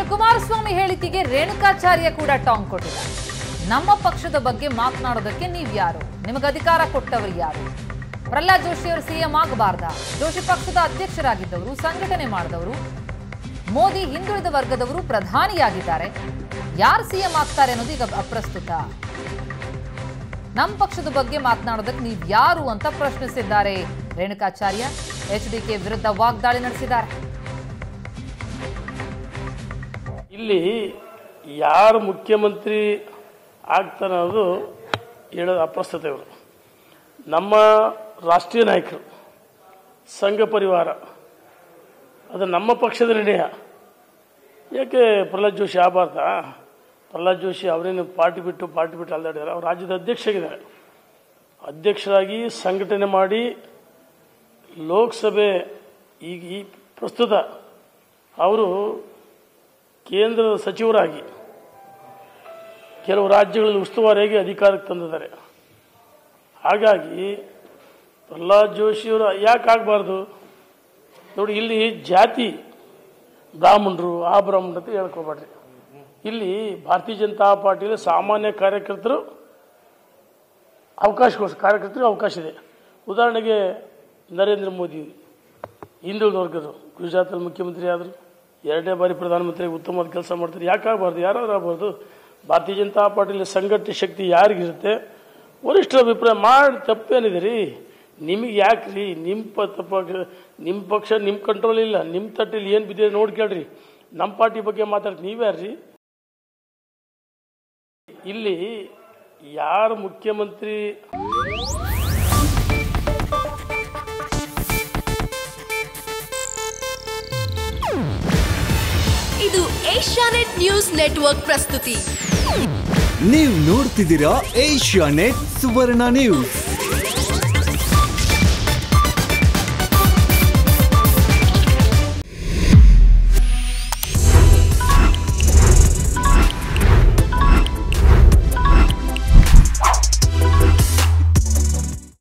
ಇನ್ನು ಕುಮಾರಸ್ವಾಮಿ ಹೇಳಿಕೆಗೆ ರೇಣುಕಾಚಾರ್ಯ ಕೂಡ ಟಾಂಗ್ ಕೊಟ್ಟಿದ್ದಾರೆ ನಮ್ಮ ಪಕ್ಷದ ಬಗ್ಗೆ ಮಾತನಾಡೋದಕ್ಕೆ ನೀವ್ ಯಾರು ನಿಮಗೆ ಅಧಿಕಾರ ಕೊಟ್ಟವರು ಯಾರು ಪ್ರಹ್ಲಾದ್ ಜೋಶಿ ಅವರು ಸಿಎಂ ಆಗಬಾರ್ದ ಜೋಶಿ ಪಕ್ಷದ ಅಧ್ಯಕ್ಷರಾಗಿದ್ದವರು ಸಂಘಟನೆ ಮಾಡಿದವರು ಮೋದಿ ಹಿಂದುಳಿದ ವರ್ಗದವರು ಪ್ರಧಾನಿಯಾಗಿದ್ದಾರೆ ಯಾರು ಸಿಎಂ ಆಗ್ತಾರೆ ಅನ್ನೋದು ಈಗ ಅಪ್ರಸ್ತುತ ನಮ್ಮ ಪಕ್ಷದ ಬಗ್ಗೆ ಮಾತನಾಡೋದಕ್ಕೆ ನೀವು ಯಾರು ಅಂತ ಪ್ರಶ್ನಿಸಿದ್ದಾರೆ ರೇಣುಕಾಚಾರ್ಯ ಎಚ್ ಡಿ ಕೆ ವಿರುದ್ಧ ವಾಗ್ದಾಳಿ ನಡೆಸಿದ್ದಾರೆ ಇಲ್ಲಿ ಯಾರು ಮುಖ್ಯಮಂತ್ರಿ ಆಗ್ತಾನೆ ಅನ್ನೋದು ಹೇಳೋದು ಅಪ್ರಸ್ತುತ ಇವರು ನಮ್ಮ ರಾಷ್ಟ್ರೀಯ ನಾಯಕರು ಸಂಘ ಪರಿವಾರ ಅದು ನಮ್ಮ ಪಕ್ಷದ ನಿರ್ಣಯ ಯಾಕೆ ಪ್ರಹ್ಲಾದ್ ಜೋಶಿ ಆಗಬಾರ್ದಾ ಪ್ರಹ್ಲಾದ್ ಜೋಶಿ ಅವರೇನು ಪಾರ್ಟಿ ಬಿಟ್ಟು ಪಾರ್ಟಿ ಬಿಟ್ಟು ಅಲ್ದಾಡಿದ್ದಾರೆ ಅವ್ರು ರಾಜ್ಯದ ಅಧ್ಯಕ್ಷರಾಗಿದ್ದಾರೆ ಅಧ್ಯಕ್ಷರಾಗಿ ಸಂಘಟನೆ ಮಾಡಿ ಲೋಕಸಭೆ ಈಗ ಈ ಪ್ರಸ್ತುತ ಅವರು ಕೇಂದ್ರದ ಸಚಿವರಾಗಿ ಕೆಲವು ರಾಜ್ಯಗಳಲ್ಲಿ ಉಸ್ತುವಾರಿಯಾಗಿ ಅಧಿಕಾರಕ್ಕೆ ತಂದಿದ್ದಾರೆ ಹಾಗಾಗಿ ಪ್ರಹ್ಲಾದ್ ಜೋಶಿಯವರು ಯಾಕೆ ಆಗಬಾರ್ದು ನೋಡಿ ಇಲ್ಲಿ ಜಾತಿ ಬ್ರಾಹ್ಮಣರು ಆ ಬ್ರಾಹ್ಮಣರು ಅಂತ ಹೇಳ್ಕೊಬೇಡ್ರಿ ಇಲ್ಲಿ ಭಾರತೀಯ ಜನತಾ ಪಾರ್ಟಿಯಲ್ಲಿ ಸಾಮಾನ್ಯ ಕಾರ್ಯಕರ್ತರು ಅವಕಾಶಗೋಸ್ಕರ ಕಾರ್ಯಕರ್ತರಿಗೆ ಅವಕಾಶ ಇದೆ ಉದಾಹರಣೆಗೆ ನರೇಂದ್ರ ಮೋದಿ ಹಿಂದುಳಿದ ವರ್ಗರು ಗುಜರಾತಲ್ಲಿ ಮುಖ್ಯಮಂತ್ರಿ ಆದರು ಎರಡನೇ ಬಾರಿ ಪ್ರಧಾನಮಂತ್ರಿ ಉತ್ತಮವಾದ ಕೆಲಸ ಮಾಡ್ತಾರೆ ಯಾಕೆ ಆಗಬಾರ್ದು ಯಾರಾದ್ರೂ ಆಗ್ಬಾರ್ದು ಭಾರತೀಯ ಜನತಾ ಪಾರ್ಟಿಯಲ್ಲಿ ಸಂಘಟನೆ ಶಕ್ತಿ ಯಾರಿಗಿರುತ್ತೆ ವರಿಷ್ಠರ ಅಭಿಪ್ರಾಯ ಮಾಡಿ ತಪ್ಪೇನಿದೆ ರೀ ನಿಮಗೆ ಯಾಕೆ ರೀ ನಿಮ್ಮ ಪ ತಪ್ಪ ನಿಮ್ಮ ಪಕ್ಷ ನಿಮ್ಮ ಕಂಟ್ರೋಲ್ ಇಲ್ಲ ನಿಮ್ಮ ತಟ್ಟಲ್ಲಿ ಏನು ಬಿದ್ದಿದೆ ನೋಡಿ ಕೇಳ್ರಿ ನಮ್ಮ ಪಾರ್ಟಿ ಬಗ್ಗೆ ಮಾತಾಡ್ರಿ ನೀವ್ಯಾರ್ರಿ ಇಲ್ಲಿ ಯಾರು ಮುಖ್ಯಮಂತ್ರಿ ಇದು ಏಷ್ಯಾನೆಟ್ ನ್ಯೂಸ್ ನೆಟ್ವರ್ಕ್ ಪ್ರಸ್ತುತಿ ನೀವು ನೋಡ್ತಿದ್ದೀರಾ ಏಷ್ಯಾ ನೆಟ್ ಸುವರ್ಣ ನ್ಯೂಸ್